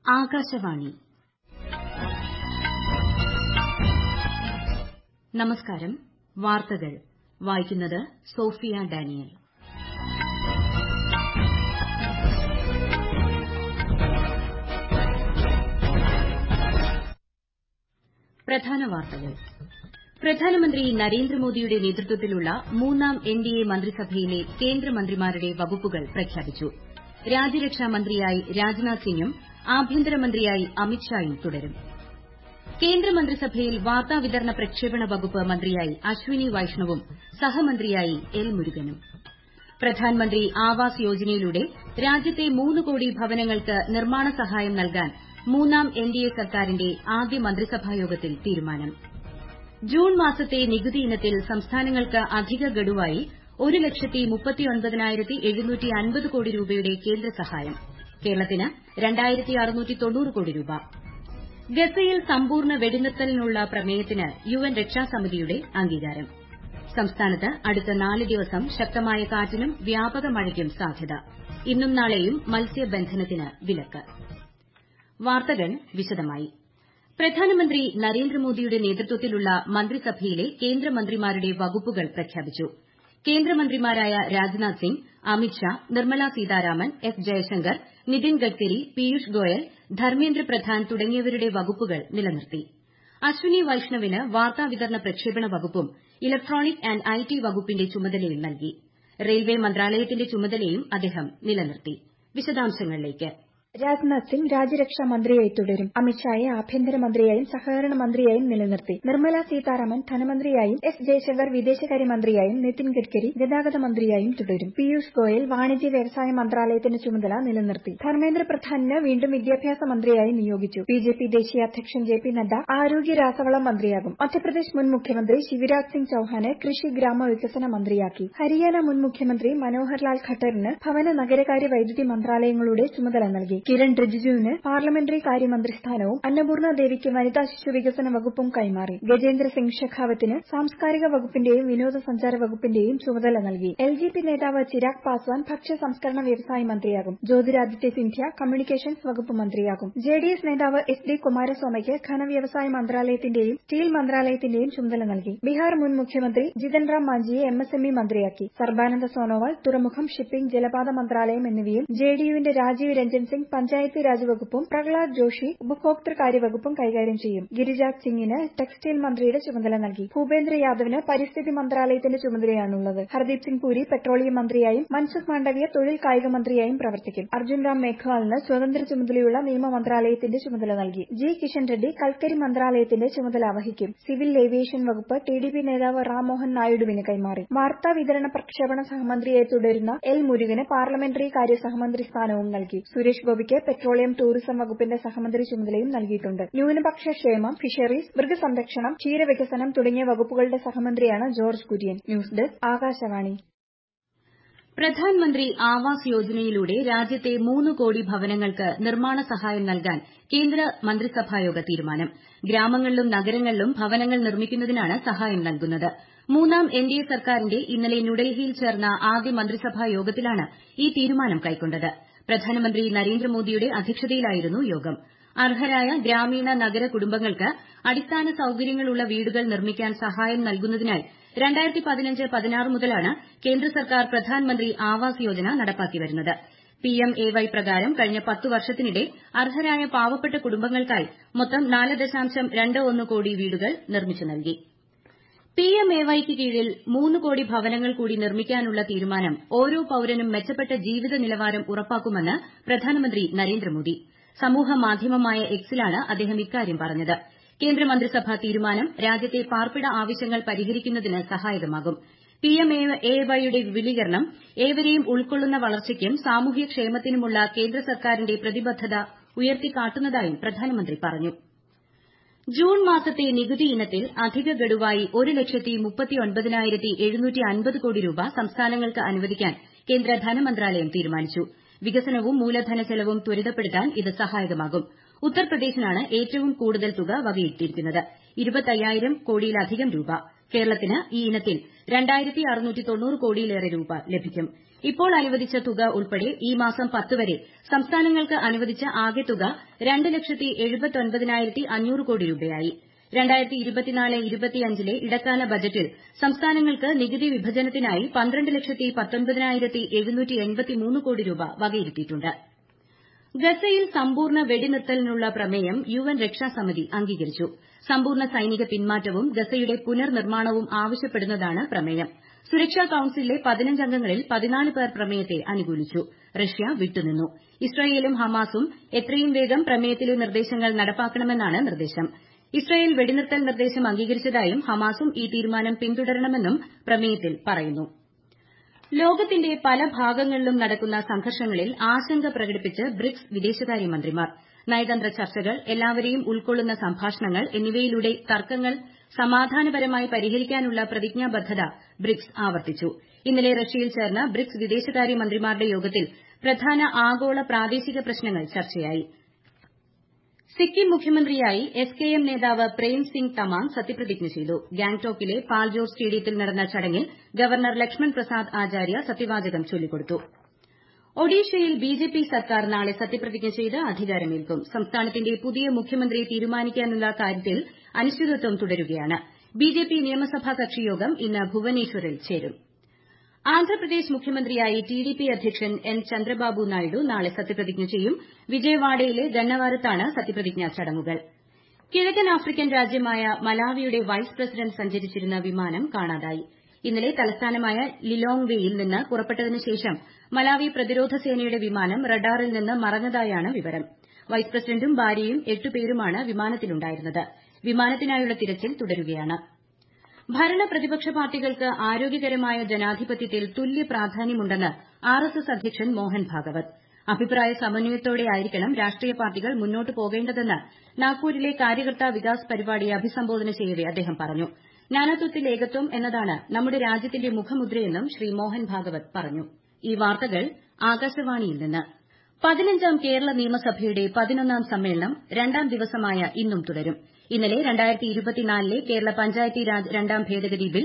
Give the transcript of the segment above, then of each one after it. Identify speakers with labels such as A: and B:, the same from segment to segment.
A: ആകാശവാണി നമസ്കാരം വാർത്തകൾ വായിക്കുന്നത് സോഫിയ ഡാനിയൽ പ്രധാന വാർത്തകൾ പ്രധാനമന്ത്രി നരേന്ദ്രമോദിയുടെ നേതൃത്വത്തിലുള്ള മൂന്നാം എൻഡിഎ മന്ത്രിസഭയിലെ കേന്ദ്രമന്ത്രിമാരുടെ വകുപ്പുകൾ പ്രഖ്യാപിച്ചു രാജ്യരക്ഷാ മന്ത്രിയായി രാജ്നാഥ് സിംഗും ആഭ്യന്തരമന്ത്രിയായി അമിത് ഷായും തുടരും കേന്ദ്രമന്ത്രിസഭയിൽ വാർത്താവിതരണ പ്രക്ഷേപണ വകുപ്പ് മന്ത്രിയായി അശ്വിനി വൈഷ്ണവും സഹമന്ത്രിയായി എൽ മുരുകനും പ്രധാൻമന്ത്രി ആവാസ് യോജനയിലൂടെ രാജ്യത്തെ മൂന്ന് കോടി ഭവനങ്ങൾക്ക് നിർമ്മാണ സഹായം നൽകാൻ മൂന്നാം എൻഡിഎ സർക്കാരിന്റെ ആദ്യ മന്ത്രിസഭാ യോഗത്തിൽ തീരുമാനം ജൂൺ മാസത്തെ നികുതി ഇനത്തിൽ സംസ്ഥാനങ്ങൾക്ക് അധിക ഗഡുവായി ഒരു ലക്ഷത്തി മുപ്പത്തിയൊൻപതിനായിരത്തി എഴുന്നൂറ്റി അൻപത് കോടി രൂപയുടെ കേന്ദ്ര സഹായം കേരളത്തിന് രണ്ടായിരത്തി അറുന്നൂറ്റി തൊണ്ണൂറ് കോടി രൂപ ഗസയിൽ സമ്പൂർണ്ണ വെടിനിർത്തലിനുള്ള പ്രമേയത്തിന് യുഎൻ രക്ഷാസമിതിയുടെ അംഗീകാരം സംസ്ഥാനത്ത് അടുത്ത നാല് ദിവസം ശക്തമായ കാറ്റിനും വ്യാപക മഴയ്ക്കും സാധ്യത ഇന്നും നാളെയും മത്സ്യബന്ധനത്തിന് വിലക്ക് വാർത്തകൾ വിശദമായി പ്രധാനമന്ത്രി നരേന്ദ്രമോദിയുടെ നേതൃത്വത്തിലുള്ള മന്ത്രിസഭയിലെ കേന്ദ്രമന്ത്രിമാരുടെ വകുപ്പുകൾ പ്രഖ്യാപിച്ചു കേന്ദ്രമന്ത്രിമാരായ രാജ്നാഥ് സിംഗ് അമിത് ഷാ നിർമ്മല സീതാരാമൻ എസ് ജയശങ്കർ നിതിൻ ഗഡ്കരി പീയൂഷ് ഗോയൽ ധർമ്മേന്ദ്ര പ്രധാൻ തുടങ്ങിയവരുടെ വകുപ്പുകൾ നിലനിർത്തി അശ്വിനി വൈഷ്ണവിന് വാർത്താവിതരണ പ്രക്ഷേപണ വകുപ്പും ഇലക്ട്രോണിക് ആന്റ് ഐടി വകുപ്പിന്റെ ചുമതലയും നൽകി റെയിൽവേ മന്ത്രാലയത്തിന്റെ ചുമതലയും അദ്ദേഹം നിലനിർത്തി വിശദാംശങ്ങളിലേക്ക്
B: രാജ്നാഥ് സിംഗ് രാജ്യരക്ഷാ മന്ത്രിയായി തുടരും അമിത്ഷായെ ആഭ്യന്തരമന്ത്രിയായും സഹകരണ മന്ത്രിയായും നിലനിർത്തി നിർമ്മല സീതാരാമൻ ധനമന്ത്രിയായും എസ് ജയശങ്കർ വിദേശകാര്യമന്ത്രിയായും നിതിൻ ഗഡ്കരി ഗതാഗത മന്ത്രിയായും തുടരും പീയൂഷ് ഗോയൽ വാണിജ്യ വ്യവസായ മന്ത്രാലയത്തിന്റെ ചുമതല നിലനിർത്തി ധർമ്മേന്ദ്ര പ്രധാനിന് വീണ്ടും വിദ്യാഭ്യാസ മന്ത്രിയായി നിയോഗിച്ചു ബിജെപി ദേശീയ അധ്യക്ഷൻ ജെ പി നദ്ദ ആരോഗ്യ രാസവളം മന്ത്രിയാകും മധ്യപ്രദേശ് മുൻ മുഖ്യമന്ത്രി ശിവരാജ് സിംഗ് ചൌഹാനെ കൃഷി ഗ്രാമവികസന മന്ത്രിയാക്കി ഹരിയാന മുൻ മുഖ്യമന്ത്രി മനോഹർലാൽ ഖട്ടറിന് ഭവന നഗരകാര്യ വൈദ്യുതി മന്ത്രാലയങ്ങളുടെ ചുമതല നൽകി കിരൺ റിജിജുവിന് പാർലമെന്ററി കാര്യമന്ത്രി സ്ഥാനവും അന്നപൂർണ ദേവിക്ക് വനിതാ ശിശു വികസന വകുപ്പും കൈമാറി ഗജേന്ദ്ര സിംഗ് ഷെഖാവത്തിന് സാംസ്കാരിക വകുപ്പിന്റെയും വിനോദസഞ്ചാര വകുപ്പിന്റെയും ചുമതല നൽകി എൽ ജെ പി നേതാവ് ചിരാഗ് പാസ്വാൻ ഭക്ഷ്യ സംസ്കരണ വ്യവസായ മന്ത്രിയാകും ജ്യോതിരാദിത്യ സിന്ധ്യ കമ്മ്യൂണിക്കേഷൻസ് വകുപ്പ് മന്ത്രിയാകും ജെഡിഎസ് നേതാവ് എസ് ഡി കുമാരസ്വാമിക്ക് ഖനവ്യവസായ മന്ത്രാലയത്തിന്റെയും സ്റ്റീൽ മന്ത്രാലയത്തിന്റെയും ചുമതല നൽകി ബീഹാർ മുൻ മുഖ്യമന്ത്രി ജിതൻ റാം മാഞ്ചിയെ എംഎസ്എംഇ മന്ത്രിയാക്കി സർബാനന്ദ സോനോവാൾ തുറമുഖം ഷിപ്പിംഗ് ജലപാത മന്ത്രാലയം എന്നിവയും ജെഡിയുവിന്റെ രാജീവ് രഞ്ജൻ സിംഗ് പഞ്ചായത്ത് രാജ് വകുപ്പും പ്രഹ്ലാദ് ജോഷി ഉപഭോക്തൃകാര്യ വകുപ്പും കൈകാര്യം ചെയ്യും ഗിരിരാജ് സിംഗിന് ടെക്സ്റ്റൈൽ മന്ത്രിയുടെ ചുമതല നൽകി ഭൂപേന്ദ്ര യാദവിന് പരിസ്ഥിതി മന്ത്രാലയത്തിന്റെ ചുമതലയാണുള്ളത് ഹർദീപ് സിംഗ് പുരി പെട്രോളിയം മന്ത്രിയായും മൻസുഖ് മാണ്ഡവ്യ തൊഴിൽ കായിക മന്ത്രിയായും പ്രവർത്തിക്കും അർജുൻ റാം മേഘ്വാളിന് സ്വതന്ത്ര ചുമതലയുള്ള നിയമ മന്ത്രാലയത്തിന്റെ ചുമതല നൽകി ജി കിഷൻ റെഡ്ഡി കൽക്കരി മന്ത്രാലയത്തിന്റെ ചുമതല വഹിക്കും സിവിൽ ഏവിയേഷൻ വകുപ്പ് ടിഡിപി നേതാവ് റാം മോഹൻ നായിഡുവിന് കൈമാറി വാർത്താ വിതരണ പ്രക്ഷേപണ സഹമന്ത്രിയായി തുടരുന്ന എൽ മുരുകന് പാർലമെന്ററി കാര്യ സഹമന്ത്രി സ്ഥാനവും നൽകി സുരേഷ് ഗോപിക്ക് പെട്രോളിയം ടൂറിസം വകുപ്പിന്റെ സഹമന്ത്രി ചുമതലയും നൽകിയിട്ടുണ്ട് ന്യൂനപക്ഷ ക്ഷേമം ഫിഷറീസ് മൃഗസംരക്ഷണം ക്ഷീരവികസനം തുടങ്ങിയ വകുപ്പുകളുടെ സഹമന്ത്രിയാണ് George Kurian news desk Akashvani
A: Pradhan Mantri Awas യോജനയിലൂടെ രാജ്യത്തെ മൂന്ന് കോടി ഭവനങ്ങൾക്ക് നിർമ്മാണ സഹായം നൽകാൻ കേന്ദ്ര മന്ത്രിസഭായോഗ തീരുമാനം ഗ്രാമങ്ങളിലും നഗരങ്ങളിലും ഭവനങ്ങൾ നിർമ്മിക്കുന്നതിനാണ് സഹായം നൽകുന്നത് മൂന്നാം എൻഡിഎ സർക്കാരിന്റെ ഇന്നലെ ന്യൂഡൽഹിയിൽ ചേർന്ന ആദ്യ മന്ത്രിസഭാ യോഗത്തിലാണ് ഈ തീരുമാനം കൈക്കൊണ്ടത് പ്രധാനമന്ത്രി നരേന്ദ്രമോദിയുടെ അധ്യക്ഷതയിലായിരുന്നു യോഗം അർഹരായ ഗ്രാമീണ നഗര കുടുംബങ്ങൾക്ക് അടിസ്ഥാന സൌകര്യങ്ങളുള്ള വീടുകൾ നിർമ്മിക്കാൻ സഹായം നൽകുന്നതിനായി മുതലാണ് കേന്ദ്ര സർക്കാർ പ്രധാൻമന്ത്രി ആവാസ് യോജന നടപ്പാക്കി വരുന്നത് പിഎംഎവൈ പ്രകാരം കഴിഞ്ഞ പത്ത് വർഷത്തിനിടെ അർഹരായ പാവപ്പെട്ട കുടുംബങ്ങൾക്കായി മൊത്തം നാല് ദശാംശം രണ്ട് ഒന്ന് കോടി വീടുകൾ നിർമ്മിച്ചു നൽകി പിഎംഎവൈക്ക് കീഴിൽ മൂന്ന് കോടി ഭവനങ്ങൾ കൂടി നിർമ്മിക്കാനുള്ള തീരുമാനം ഓരോ പൌരനും മെച്ചപ്പെട്ട ജീവിത നിലവാരം ഉറപ്പാക്കുമെന്ന് പ്രധാനമന്ത്രി നരേന്ദ്രമോദി സമൂഹമാധ്യമമായ എക്സിലാണ് അദ്ദേഹം ഇക്കാര്യം പറഞ്ഞത് കേന്ദ്രമന്ത്രിസഭാ തീരുമാനം രാജ്യത്തെ പാർപ്പിട ആവശ്യങ്ങൾ പരിഹരിക്കുന്നതിന് സഹായകമാകും പിഎംഎവൈയുടെ വിപുലീകരണം ഏവരെയും ഉൾക്കൊള്ളുന്ന വളർച്ചയ്ക്കും സാമൂഹ്യക്ഷേമത്തിനുമുള്ള കേന്ദ്ര സർക്കാരിന്റെ പ്രതിബദ്ധത ഉയർത്തിക്കാട്ടുന്നതായും പ്രധാനമന്ത്രി പറഞ്ഞു ജൂൺ മാസത്തെ നികുതി ഇനത്തിൽ അധിക ഗഡുവായി ഒരു ലക്ഷത്തി മുപ്പത്തിയൊൻപതിനായിരത്തി എഴുന്നൂറ്റി അൻപത് കോടി രൂപ സംസ്ഥാനങ്ങൾക്ക് അനുവദിക്കാൻ കേന്ദ്ര ധനമന്ത്രാലയം തീരുമാനിച്ചു വികസനവും മൂലധന ചെലവും ത്വരിതപ്പെടുത്താൻ ഇത് സഹായകമാകും ഉത്തർപ്രദേശിനാണ് ഏറ്റവും കൂടുതൽ തുക വകയിരുത്തിയിരിക്കുന്നത് ഇരുപത്തയ്യായിരം കോടിയിലധികം രൂപ കേരളത്തിന് ഈ ഇനത്തിൽ രണ്ടായിരത്തി അറുന്നൂറ്റി തൊണ്ണൂറ് കോടിയിലേറെ രൂപ ലഭിക്കും ഇപ്പോൾ അനുവദിച്ച തുക ഉൾപ്പെടെ ഈ മാസം പത്ത് വരെ സംസ്ഥാനങ്ങൾക്ക് അനുവദിച്ച ആകെ തുക രണ്ട് ലക്ഷത്തി എഴുപത്തൊൻപതിനായിരത്തി അഞ്ഞൂറ് കോടി രൂപയായി രണ്ടായിരത്തി ഇരുപത്തിനാല് ഇരുപത്തിയഞ്ചിലെ ഇടക്കാല ബജറ്റിൽ സംസ്ഥാനങ്ങൾക്ക് നികുതി വിഭജനത്തിനായി പന്ത്രണ്ട് ലക്ഷത്തി പത്തൊൻപതിനായിരത്തി എഴുന്നൂറ്റി എൺപത്തിമൂന്ന് കോടി രൂപ വകയിരുത്തിയിട്ടുണ്ട് ഗസയിൽ സമ്പൂർണ്ണ വെടിനിർത്തലിനുള്ള പ്രമേയം യുഎൻ രക്ഷാസമിതി അംഗീകരിച്ചു സമ്പൂർണ്ണ സൈനിക പിന്മാറ്റവും ഗസയുടെ പുനർനിർമ്മാണവും ആവശ്യപ്പെടുന്നതാണ് പ്രമേയം സുരക്ഷാ കൌൺസിലിലെ പതിനഞ്ച് അംഗങ്ങളിൽ പതിനാല് പേർ പ്രമേയത്തെ അനുകൂലിച്ചു റഷ്യ വിട്ടുനിന്നു ഇസ്രായേലും ഹമാസും എത്രയും വേഗം പ്രമേയത്തിലെ നിർദ്ദേശങ്ങൾ നടപ്പാക്കണമെന്നാണ് നിർദ്ദേശം ഇസ്രായേൽ വെടിനിർത്തൽ നിർദ്ദേശം അംഗീകരിച്ചതായും ഹമാസും ഈ തീരുമാനം പിന്തുടരണമെന്നും പ്രമേയത്തിൽ പറയുന്നു ലോകത്തിന്റെ പല ഭാഗങ്ങളിലും നടക്കുന്ന സംഘർഷങ്ങളിൽ ആശങ്ക പ്രകടിപ്പിച്ച് ബ്രിക്സ് വിദേശകാര്യമന്ത്രിമാർ നയതന്ത്ര ചർച്ചകൾ എല്ലാവരെയും ഉൾക്കൊള്ളുന്ന സംഭാഷണങ്ങൾ എന്നിവയിലൂടെ തർക്കങ്ങൾ സമാധാനപരമായി പരിഹരിക്കാനുള്ള പ്രതിജ്ഞാബദ്ധത ബ്രിക്സ് ആവർത്തിച്ചു ഇന്നലെ റഷ്യയിൽ ചേർന്ന ബ്രിക്സ് വിദേശകാര്യമന്ത്രിമാരുടെ യോഗത്തിൽ പ്രധാന ആഗോള പ്രാദേശിക പ്രശ്നങ്ങൾ ചർച്ചയായി സിക്കിം മുഖ്യമന്ത്രിയായി എസ് കെ എം നേതാവ് പ്രേം സിംഗ് തമാങ് സത്യപ്രതിജ്ഞ ചെയ്തു ഗാംഗ്ടോക്കിലെ പാൽജോർ സ്റ്റേഡിയത്തിൽ നടന്ന ചടങ്ങിൽ ഗവർണർ ലക്ഷ്മൺ പ്രസാദ് ആചാര്യ സത്യവാചകം ചൊല്ലിക്കൊടുത്തു ഒഡീഷയിൽ ബിജെപി സർക്കാർ നാളെ സത്യപ്രതിജ്ഞ ചെയ്ത് അധികാരമേൽക്കും സംസ്ഥാനത്തിന്റെ പുതിയ മുഖ്യമന്ത്രിയെ തീരുമാനിക്കാനുള്ള കാര്യത്തിൽ അനിശ്ചിതത്വം തുടരുകയാണ് ബിജെപി നിയമസഭാ കക്ഷിയോഗം ഇന്ന് ഭുവനേശ്വറിൽ ചേരും ആന്ധ്രാപ്രദേശ് മുഖ്യമന്ത്രിയായി ടിഡിപി അധ്യക്ഷൻ എൻ ചന്ദ്രബാബു നായിഡു നാളെ സത്യപ്രതിജ്ഞ ചെയ്യും വിജയവാഡയിലെ ഗന്നവാരത്താണ് സത്യപ്രതിജ്ഞാ ചടങ്ങുകൾ കിഴക്കൻ ആഫ്രിക്കൻ രാജ്യമായ മലാവിയുടെ വൈസ് പ്രസിഡന്റ് സഞ്ചരിച്ചിരുന്ന വിമാനം കാണാതായി ഇന്നലെ തലസ്ഥാനമായ ലിലോങ്വേയിൽ നിന്ന് പുറപ്പെട്ടതിന് ശേഷം മലാവി പ്രതിരോധ സേനയുടെ വിമാനം റഡാറിൽ നിന്ന് മറഞ്ഞതായാണ് വിവരം വൈസ് പ്രസിഡന്റും ഭാര്യയും എട്ട് പേരുമാണ് വിമാനത്തിലുണ്ടായിരുന്നത് വിമാനത്തിനായുള്ള തിരച്ചിൽ തുടരുകയാണ് ഭരണ പ്രതിപക്ഷ പാർട്ടികൾക്ക് ആരോഗ്യകരമായ ജനാധിപത്യത്തിൽ തുല്യ പ്രാധാന്യമുണ്ടെന്ന് ആർഎസ്എസ് അധ്യക്ഷൻ മോഹൻ ഭാഗവത് അഭിപ്രായ സമന്വയത്തോടെയായിരിക്കണം രാഷ്ട്രീയ പാർട്ടികൾ മുന്നോട്ട് പോകേണ്ടതെന്ന് നാഗ്പൂരിലെ കാര്യകർത്ത വികാസ് പരിപാടിയെ അഭിസംബോധന ചെയ്യവെ അദ്ദേഹം പറഞ്ഞു നാനാത്വത്തിൽ ഏകത്വം എന്നതാണ് നമ്മുടെ രാജ്യത്തിന്റെ മുഖമുദ്രയെന്നും ശ്രീ മോഹൻ ഭാഗവത് പറഞ്ഞു ഈ വാർത്തകൾ ആകാശവാണിയിൽ നിന്ന് പതിനഞ്ചാം കേരള നിയമസഭയുടെ പതിനൊന്നാം സമ്മേളനം രണ്ടാം ദിവസമായ ഇന്നും തുടരും ഇന്നലെ ലെ കേരള പഞ്ചായത്തി രാജ് രണ്ടാം ഭേദഗതി ബിൽ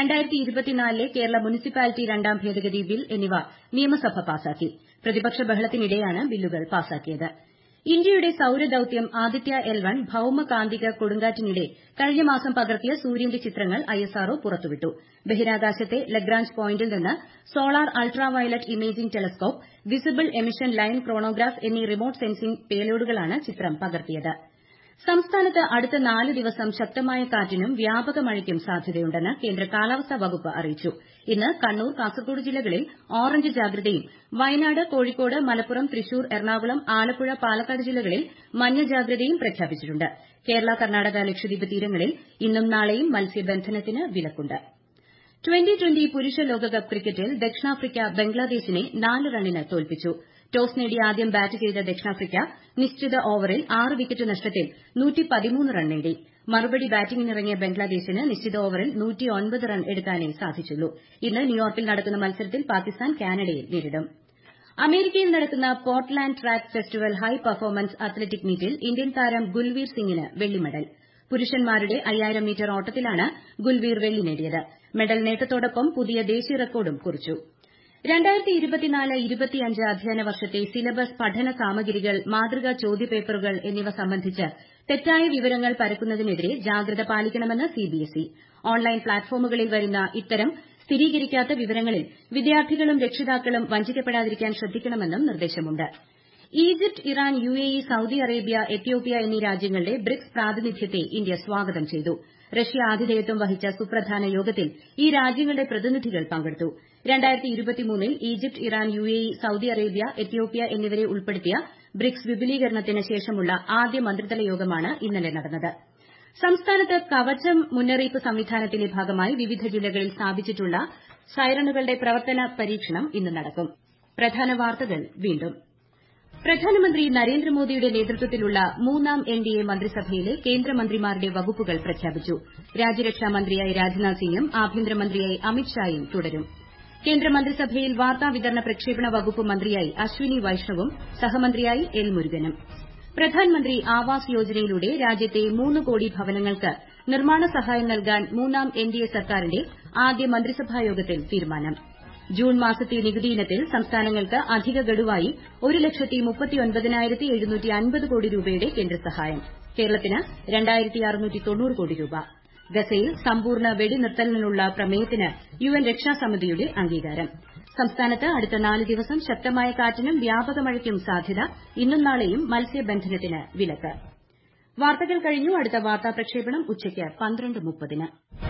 A: ലെ കേരള മുനിസിപ്പാലിറ്റി രണ്ടാം ഭേദഗതി ബിൽ എന്നിവ നിയമസഭ പാസാക്കി പ്രതിപക്ഷ ബഹളത്തിനിടെയാണ് ബില്ലുകൾ പാസാക്കിയത് ഇന്ത്യയുടെ സൌരദൌത്യം ആദിത്യ എൽ വൺ ഭൌമകാന്തിക കൊടുങ്കാറ്റിനിടെ കഴിഞ്ഞ മാസം പകർത്തിയ സൂര്യന്റെ ചിത്രങ്ങൾ ഐഎസ്ആർഒ പുറത്തുവിട്ടു ബഹിരാകാശത്തെ ലഗ്രാഞ്ച് പോയിന്റിൽ നിന്ന് solar ultra violet imaging telescope visible emission line coronagraph എന്നീ റിമോട്ട് സെൻസിംഗ് പേലോഡുകളാണ് ചിത്രം പകർത്തിയത് സംസ്ഥാനത്ത് അടുത്ത നാല് ദിവസം ശക്തമായ കാറ്റിനും വ്യാപക മഴയ്ക്കും സാധ്യതയുണ്ടെന്ന് കേന്ദ്ര കാലാവസ്ഥാ വകുപ്പ് അറിയിച്ചു ഇന്ന് കണ്ണൂർ കാസർഗോഡ് ജില്ലകളിൽ ഓറഞ്ച് ജാഗ്രതയും വയനാട് കോഴിക്കോട് മലപ്പുറം തൃശൂർ എറണാകുളം ആലപ്പുഴ പാലക്കാട് ജില്ലകളിൽ മഞ്ഞ ജാഗ്രതയും പ്രഖ്യാപിച്ചിട്ടുണ്ട് കേരള കർണാടക ലക്ഷദ്വീപ് തീരങ്ങളിൽ ഇന്നും നാളെയും മത്സ്യബന്ധനത്തിന് വിലക്കുണ്ട് ട്വന്റി ട്വന്റി പുരുഷ ലോകകപ്പ് ക്രിക്കറ്റിൽ ദക്ഷിണാഫ്രിക്ക ബംഗ്ലാദേശിനെ നാല് റണ്ണിന് തോൽപ്പിച്ചു ടോസ് നേടി ആദ്യം ബാറ്റ് ചെയ്ത ദക്ഷിണാഫ്രിക്ക നിശ്ചിത ഓവറിൽ ആറ് വിക്കറ്റ് നഷ്ടത്തിൽ റൺ നേടി മറുപടി ബാറ്റിംഗിനിറങ്ങിയ ബംഗ്ലാദേശിന് നിശ്ചിത ഓവറിൽ റൺ എടുക്കാനേ സാധിച്ചുള്ളൂ ഇന്ന് ന്യൂയോർക്കിൽ നടക്കുന്ന മത്സരത്തിൽ പാകിസ്ഥാൻ കാനഡയെ നേരിടും അമേരിക്കയിൽ നടക്കുന്ന Portland track festival high performance athletic മീറ്റിൽ ഇന്ത്യൻ താരം ഗുൽവീർ സിംഗിന് വെള്ളി മെഡൽ പുരുഷന്മാരുടെ അയ്യായിരം മീറ്റർ ഓട്ടത്തിലാണ് ഗുൽവീർ വെള്ളി നേടിയത് മെഡൽ നേട്ടത്തോടൊപ്പം പുതിയ ദേശീയ റെക്കോർഡും കുറിച്ചു അധ്യയന വർഷത്തെ സിലബസ് പഠന സാമഗ്രികൾ മാതൃകാ ചോദ്യപേപ്പറുകൾ എന്നിവ സംബന്ധിച്ച് തെറ്റായ വിവരങ്ങൾ പരക്കുന്നതിനെതിരെ ജാഗ്രത പാലിക്കണമെന്ന് സിബിഎസ്ഇ ഓൺലൈൻ പ്ലാറ്റ്ഫോമുകളിൽ വരുന്ന ഇത്തരം സ്ഥിരീകരിക്കാത്ത വിവരങ്ങളിൽ വിദ്യാർത്ഥികളും രക്ഷിതാക്കളും വഞ്ചിക്കപ്പെടാതിരിക്കാൻ ശ്രദ്ധിക്കണമെന്നും നിർദ്ദേശമുണ്ട് Egypt Iran UAE Saudi Arabia Ethiopia എന്നീ രാജ്യങ്ങളുടെ ബ്രിക്സ് പ്രാതിനിധ്യത്തെ ഇന്ത്യ സ്വാഗതം ചെയ്തു റഷ്യ ആതിഥേയത്വം വഹിച്ച സുപ്രധാന യോഗത്തിൽ ഈ രാജ്യങ്ങളുടെ പ്രതിനിധികൾ പങ്കെടുത്തു ൽ Egypt Iran UAE Saudi Arabia Ethiopia എന്നിവരെ ഉൾപ്പെടുത്തിയ ബ്രിക്സ് വിപുലീകരണത്തിന് ശേഷമുള്ള ആദ്യ മന്ത്രിതല യോഗമാണ് ഇന്നലെ നടന്നത് സംസ്ഥാനത്ത് കവചം മുന്നറിയിപ്പ് സംവിധാനത്തിന്റെ ഭാഗമായി വിവിധ ജില്ലകളിൽ സ്ഥാപിച്ചിട്ടുള്ള സൈറണുകളുടെ പ്രവർത്തന പരീക്ഷണം ഇന്ന് നടക്കും പ്രധാന വാർത്തകൾ വീണ്ടും പ്രധാനമന്ത്രി നരേന്ദ്രമോദിയുടെ നേതൃത്വത്തിലുള്ള മൂന്നാം എൻഡിഎ മന്ത്രിസഭയിലെ കേന്ദ്രമന്ത്രിമാരുടെ വകുപ്പുകൾ പ്രഖ്യാപിച്ചു രാജ്യരക്ഷാ മന്ത്രിയായി രാജ്നാഥ് സിംഗും ആഭ്യന്തരമന്ത്രിയായി അമിത് ഷായും തുടരും കേന്ദ്രമന്ത്രിസഭയിൽ വാർത്താവിതരണ പ്രക്ഷേപണ വകുപ്പ് മന്ത്രിയായി അശ്വിനി വൈഷ്ണവും സഹമന്ത്രിയായി എൽ മുരുകനും പ്രധാൻമന്ത്രി ആവാസ് യോജനയിലൂടെ രാജ്യത്തെ മൂന്ന് കോടി ഭവനങ്ങൾക്ക് നിർമ്മാണ സഹായം നൽകാൻ മൂന്നാം എൻഡിഎ സർക്കാരിന്റെ ആദ്യ മന്ത്രിസഭാ യോഗത്തിൽ തീരുമാനം ജൂൺ മാസത്തെ നികുതി ഇനത്തിൽ സംസ്ഥാനങ്ങൾക്ക് അധിക ഗഡുവായി ഒരു ലക്ഷത്തി മുപ്പത്തിയൊൻപതിനായിരത്തി എഴുന്നൂറ്റി അൻപത് കോടി രൂപയുടെ കേന്ദ്ര സഹായം കേരളത്തിന് രണ്ടായിരത്തി അറുന്നൂറ്റി തൊണ്ണൂറ് കോടി രൂപ ഗസയിൽ സമ്പൂർണ്ണ വെടിനിർത്തലിനുള്ള പ്രമേയത്തിന് യുഎൻ രക്ഷാസമിതിയുടെ അംഗീകാരം സംസ്ഥാനത്ത് അടുത്ത നാല് ദിവസം ശക്തമായ കാറ്റിനും വ്യാപക മഴയ്ക്കും സാധ്യത ഇന്നും നാളെയും മത്സ്യബന്ധനത്തിന് വിലക്ക് വാർത്തകൾ കഴിഞ്ഞു അടുത്ത വാർത്താ പ്രക്ഷേപണം ഉച്ചയ്ക്ക് പന്ത്രണ്ട് മുപ്പതിന്